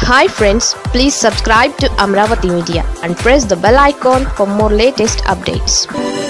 hi friends please subscribe to Amaravati media and press the bell icon for more latest updates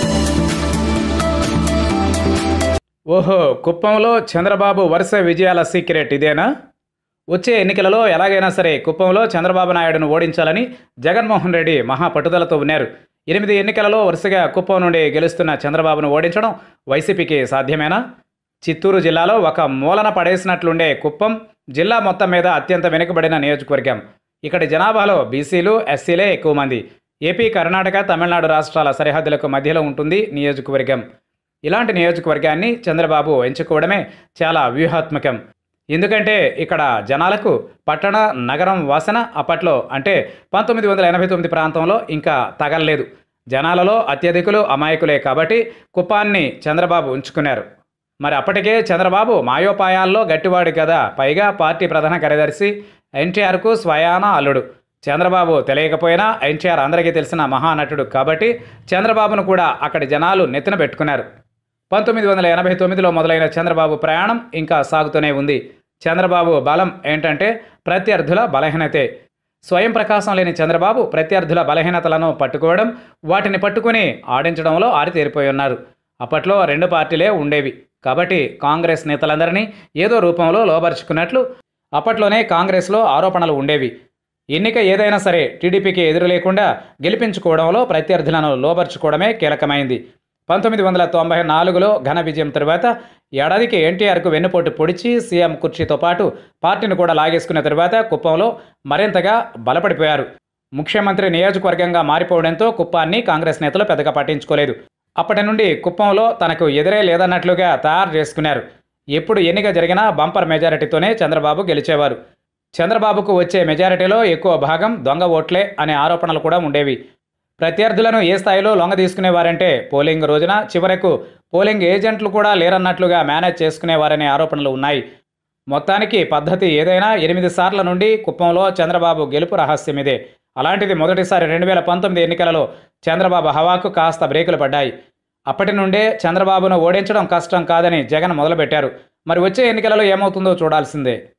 ఓహో కుప్పంలో చంద్రబాబు వరుస విజయాల secret ఇదేనా వచ్చే ఎన్నికలలో ఎలాగైనా సరే కుప్పంలో చంద్రబాబు నాయుడును ఓడించాలని జగన్మోహన్ రెడ్డి మహా పట్టుదలతో ఉన్నారు ఎనిమిది ఎన్నికలలో వరుసగా కుప్పం నుండి గెలుస్తున్న చంద్రబాబును ఓడించడం వైసీపీకి సాధ్యమేనా చిత్తూరు జిల్లాలో ఒక మూలన పడేసినట్లుండే కుప్పం జిల్లా మొత్తం మీద అత్యంత వెనుకబడిన నియోజకవర్గం ఇక్కడి జనాభాలో బీసీలు ఎస్సీలే ఎక్కువ మంది ఏపీ కర్ణాటక తమిళనాడు రాష్ట్రాల సరిహద్దులకు మధ్యలో ఉంటుంది నియోజకవర్గం ఇలాంటి నియోజకవర్గాన్ని చంద్రబాబు ఎంచుకోవడమే చాలా వ్యూహాత్మకం ఎందుకంటే ఇక్కడ జనాలకు పట్టణ నగరం వాసన అప్పట్లో అంటే పంతొమ్మిది వందల ఎనభై తొమ్మిది ప్రాంతంలో ఇంకా తగలలేదు జనాలలో అత్యధికులు అమాయకులే కాబట్టి కుప్పాన్ని చంద్రబాబు ఉంచుకున్నారు మరి అప్పటికే చంద్రబాబు మాయోపాయాల్లో గట్టివాడు కదా పైగా పార్టీ ప్రధాన కార్యదర్శి ఎన్టీఆర్కు స్వయాన అల్లుడు చంద్రబాబు తెలియకపోయినా ఎన్టీఆర్ అందరికీ తెలిసిన మహానటుడు కాబట్టి చంద్రబాబును కూడా అక్కడి జనాలు నెత్తిన పెట్టుకున్నారు పంతొమ్మిది వందల ఎనభై తొమ్మిదిలో మొదలైన చంద్రబాబు ప్రయాణం ఇంకా సాగుతూనే ఉంది చంద్రబాబు బలం ఏంటంటే ప్రత్యర్థుల బలహీనతే స్వయం ప్రకాశం లేని చంద్రబాబు ప్రత్యర్థుల బలహీనతలను పట్టుకోవడం వాటిని పట్టుకుని ఆడించడంలో ఆరితేరిపోయి ఉన్నారు అప్పట్లో రెండు పార్టీలే ఉండేవి కాబట్టి కాంగ్రెస్ నేతలందరినీ ఏదో రూపంలో లోబరుచుకున్నట్లు అప్పట్లోనే కాంగ్రెస్లో ఆరోపణలు ఉండేవి ఎన్నిక ఏదైనా సరే టీడీపీకి ఎదురు లేకుండా గెలిపించుకోవడంలో ప్రత్యర్థులను లోబర్చుకోవడమే కీలకమైంది పంతొమ్మిది వందల తొంభై నాలుగులో ఘన విజయం తరువాత ఏడాదికి ఎన్టీఆర్కు వెన్నుపోటు పొడిచి సీఎం కుర్చీతో పాటు పార్టీని కూడా లాగేసుకున్న తరువాత కుప్పంలో మరింతగా బలపడిపోయారు ముఖ్యమంత్రి నియోజకవర్గంగా మారిపోవడంతో కుప్పాన్ని కాంగ్రెస్ నేతలు పెద్దగా పట్టించుకోలేదు అప్పటి నుండి కుప్పంలో తనకు ఎదురే లేదన్నట్లుగా తయారు చేసుకున్నారు ఎప్పుడు ఎన్నిక జరిగినా బంపర్ మెజారిటీతోనే చంద్రబాబు గెలిచేవారు చంద్రబాబుకు వచ్చే మెజారిటీలో ఎక్కువ భాగం దొంగ ఓట్లే అనే ఆరోపణలు కూడా ఉండేవి ప్రత్యర్థులను ఏ స్థాయిలో లొంగ తీసుకునేవారంటే పోలింగ్ రోజున చివరకు పోలింగ్ ఏజెంట్లు కూడా లేరన్నట్లుగా మేనేజ్ చేసుకునేవారనే ఆరోపణలు ఉన్నాయి మొత్తానికి పద్ధతి ఏదైనా ఎనిమిది సార్ల నుండి కుప్పంలో చంద్రబాబు గెలుపు రహస్యం ఇదే అలాంటిది మొదటిసారి రెండు వేల పంతొమ్మిది ఎన్నికలలో చంద్రబాబు హవాకు కాస్త బ్రేకులు పడ్డాయి అప్పటి నుండే చంద్రబాబును ఓడించడం కష్టం కాదని జగన్ మొదలుపెట్టారు మరి వచ్చే ఎన్నికలలో ఏమవుతుందో చూడాల్సిందే